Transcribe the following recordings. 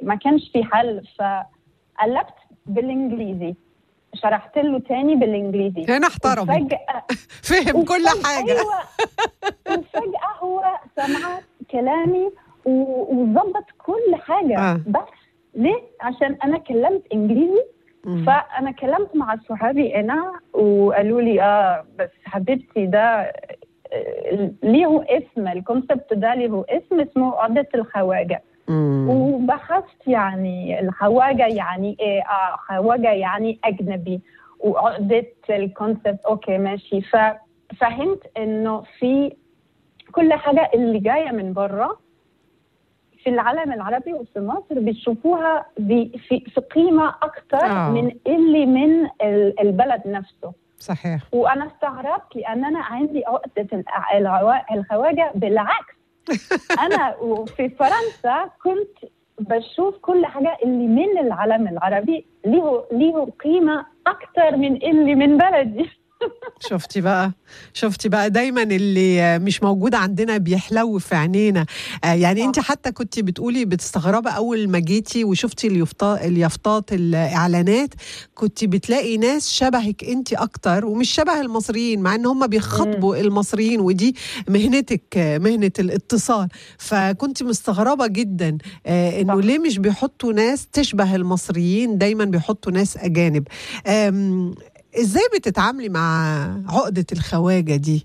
ما كانش في حل فقلبت بالانجليزي شرحت له تاني بالانجليزي هنا احترم وفجأة فهم كل وفجأة- حاجه ايوه وفجأة هو سمع كلامي و- وظبط كل حاجة آه. بس ليه؟ عشان أنا كلمت إنجليزي مم. فأنا كلمت مع صحابي هنا وقالوا لي آه بس حبيبتي ده آه، ليه اسم الكونسبت ده ليه اسم اسمه عقدة الخواجة مم. وبحثت يعني الخواجة يعني ايه اه خواجة يعني اجنبي وعقدة الكونسبت اوكي ماشي ففهمت انه في كل حاجة اللي جاية من بره في العالم العربي وفي مصر بيشوفوها ب- في في قيمة أكتر آه. من اللي من ال- البلد نفسه صحيح وانا استغربت لان انا عندي عقده الع- العوا- الخواجه بالعكس انا وفي فرنسا كنت بشوف كل حاجه اللي من العالم العربي ليه ليه قيمه اكتر من اللي من بلدي شفتي بقى شفتي بقى دايما اللي مش موجود عندنا بيحلو في عينينا آه، يعني صح. انت حتى كنت بتقولي بتستغربي اول ما جيتي وشفتي اليافطات اليافطات الاعلانات كنت بتلاقي ناس شبهك انت اكتر ومش شبه المصريين مع ان هم بيخاطبوا المصريين ودي مهنتك آه، مهنه الاتصال فكنت مستغربه جدا آه، انه صح. ليه مش بيحطوا ناس تشبه المصريين دايما بيحطوا ناس اجانب آم، ازاي بتتعاملي مع عقدة الخواجة دي؟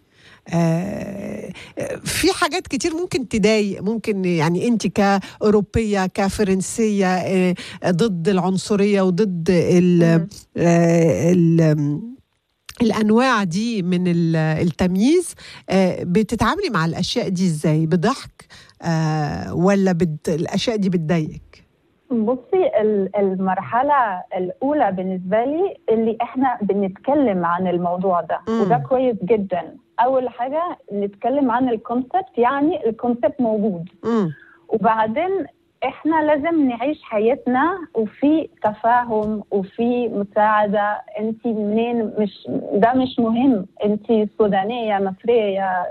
آه في حاجات كتير ممكن تضايق ممكن يعني انت كأوروبية كفرنسية آه ضد العنصرية وضد ال مم. آه ال الانواع دي من ال- التمييز آه بتتعاملي مع الاشياء دي ازاي بضحك آه ولا بت الاشياء دي بتضايقك بصي ال- المرحله الاولى بالنسبه لي اللي احنا بنتكلم عن الموضوع ده مم. وده كويس جدا اول حاجه نتكلم عن الكونسبت يعني الكونسبت موجود مم. وبعدين احنا لازم نعيش حياتنا وفي تفاهم وفي مساعدة انت منين مش ده مش مهم انت سودانية مصرية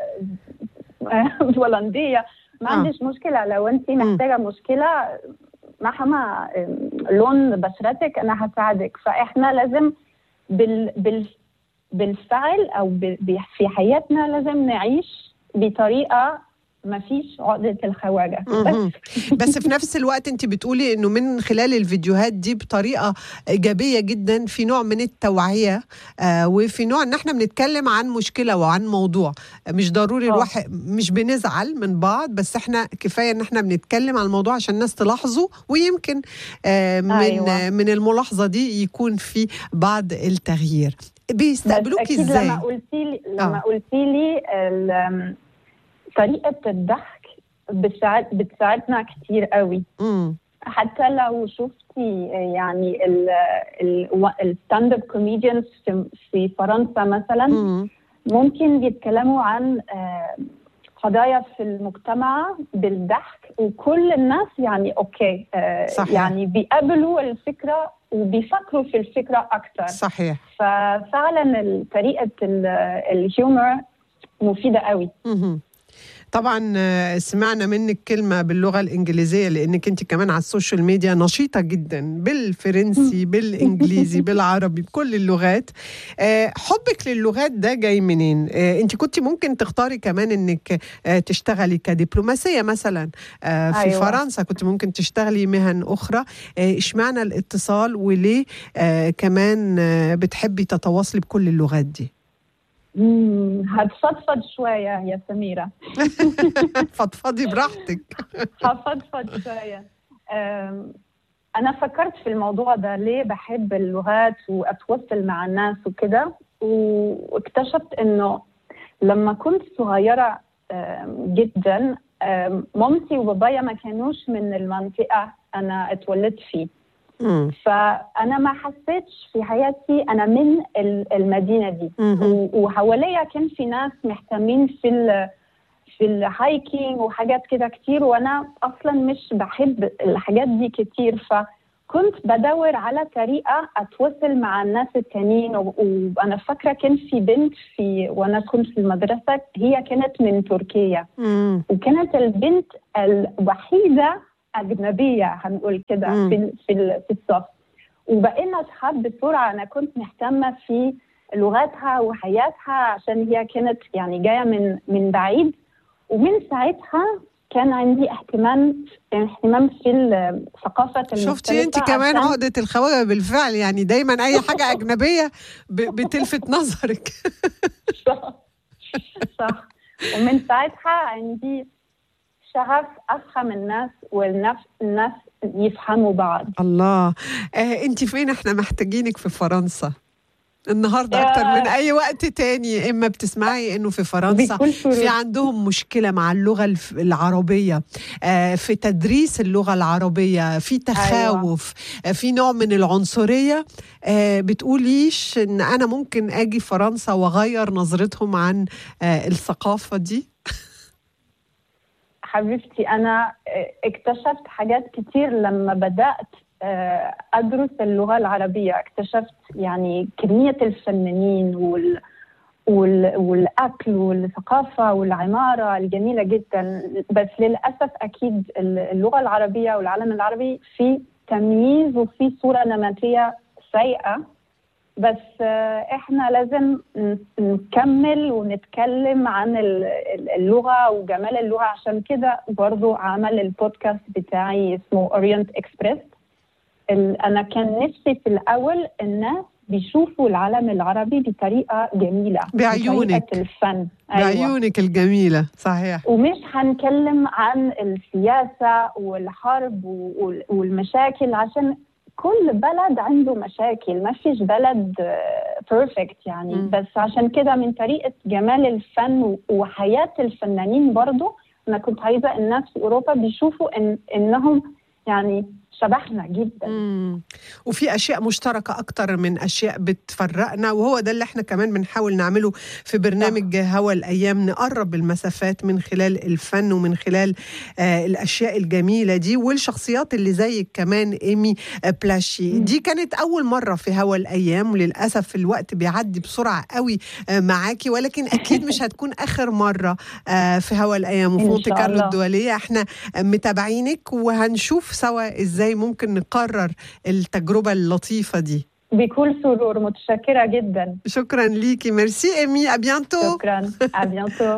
هولندية ما آه. عنديش مشكلة لو انت محتاجة مشكلة مهما لون بشرتك انا هساعدك فاحنا لازم بال بال بالفعل او ب- ب- في حياتنا لازم نعيش بطريقة ما فيش عقدة الخواجة مهم. بس بس في نفس الوقت انت بتقولي انه من خلال الفيديوهات دي بطريقه ايجابيه جدا في نوع من التوعيه آه وفي نوع ان احنا بنتكلم عن مشكله وعن موضوع مش ضروري آه. الواحد مش بنزعل من بعض بس احنا كفايه ان احنا بنتكلم عن الموضوع عشان الناس تلاحظه ويمكن آه من أيوة. من الملاحظه دي يكون في بعض التغيير بيستقبلوكي بس أكيد ازاي؟ لما قلتي لي لما آه. قلتي لي ال- طريقة الضحك بتساعد بتساعدنا كتير قوي مم. حتى لو شفتي يعني الستاند اب كوميديانز في في فرنسا مثلا مم. ممكن يتكلموا عن آه، قضايا في المجتمع بالضحك وكل الناس يعني اوكي آه، صحيح. يعني بيقبلوا الفكره وبيفكروا في الفكره اكتر صحيح ففعلا ال- طريقه ال- الهيومر مفيده قوي مهم. طبعا آه، سمعنا منك كلمة باللغة الإنجليزية لأنك أنت كمان على السوشيال ميديا نشيطة جدا بالفرنسي بالإنجليزي بالعربي بكل اللغات آه، حبك للغات ده جاي منين؟ آه، أنت كنت ممكن تختاري كمان أنك آه، تشتغلي كدبلوماسية مثلا آه، في أيوة. فرنسا كنت ممكن تشتغلي مهن أخرى آه، إشمعنى الاتصال وليه آه، كمان آه، بتحبي تتواصلي بكل اللغات دي؟ مم، هتفضفض شويه يا سميره فضفضي براحتك هفضفض شويه أم، انا فكرت في الموضوع ده ليه بحب اللغات واتواصل مع الناس وكده واكتشفت انه لما كنت صغيره أم، جدا أم، مامتي وبابايا ما كانوش من المنطقه انا اتولدت فيه مم. فانا ما حسيتش في حياتي انا من ال- المدينه دي مهم. و- وحواليا كان في ناس مهتمين في ال في الهايكينج وحاجات كده كتير وانا اصلا مش بحب الحاجات دي كتير فكنت بدور على طريقه اتواصل مع الناس التانيين و- وانا فاكره كان في بنت في وانا كنت في المدرسه هي كانت من تركيا مم. وكانت البنت الوحيده اجنبيه هنقول كده مم. في ال- في ال- في الصف وبقينا اصحاب بسرعه انا كنت مهتمه في لغتها وحياتها عشان هي كانت يعني جايه من من بعيد ومن ساعتها كان عندي اهتمام اهتمام في الثقافه المختلفه شفتي انت كمان عشان- عقدة الخواجة بالفعل يعني دايما اي حاجة اجنبية ب- بتلفت نظرك صح صح ومن ساعتها عندي شغف افهم الناس والناس الناس يفهموا بعض الله آه انت فين احنا محتاجينك في فرنسا النهارده اكتر من اي وقت تاني اما بتسمعي انه في فرنسا بكل سرور. في عندهم مشكله مع اللغه الف- العربيه آه، في تدريس اللغه العربيه في تخاوف آه، في نوع من العنصريه آه، بتقوليش ان انا ممكن اجي فرنسا واغير نظرتهم عن آه، الثقافه دي حبيبتي انا اكتشفت حاجات كتير لما بدات آه، ادرس اللغه العربيه اكتشفت يعني كميه الفنانين وال وال والاكل والثقافه والعماره الجميله جدا بس للاسف اكيد اللغه العربيه والعالم العربي في تمييز وفي صوره نمطيه سيئه بس آه، احنا لازم ن- نكمل ونتكلم عن ال- ال- اللغه وجمال اللغه عشان كده برضو عمل البودكاست بتاعي اسمه اورينت اكسبريس انا كان نفسي في الاول الناس بيشوفوا العالم العربي بطريقه جميله بعيونك. بطريقه الفن بعيونك الجميله صحيح ومش هنتكلم عن السياسة والحرب وال- والمشاكل عشان كل بلد عنده مشاكل ما فيش بلد بيرفكت يعني مم. بس عشان كده من طريقة جمال الفن و- وحياة الفنانين برضو أنا كنت عايزة الناس في أوروبا بيشوفوا إن إنهم يعني شبهنا جدا مم. وفي اشياء مشتركه اكتر من اشياء بتفرقنا وهو ده اللي احنا كمان بنحاول نعمله في برنامج هوا الايام نقرب المسافات من خلال الفن ومن خلال آه الاشياء الجميله دي والشخصيات اللي زيك كمان ايمي آه بلاشي مم. دي كانت اول مره في هوا الايام وللاسف الوقت بيعدي بسرعه قوي آه معاكي ولكن اكيد مش هتكون اخر مره آه في هوا الايام إن وفي مونte شاء كارلو الله. الدوليه احنا متابعينك وهنشوف سوا ازاي ممكن نقرر التجربه اللطيفه دي بكل سرور متشكرة جدا شكرا ليكي ميرسي ايمي ابيانتو شكرا à bientôt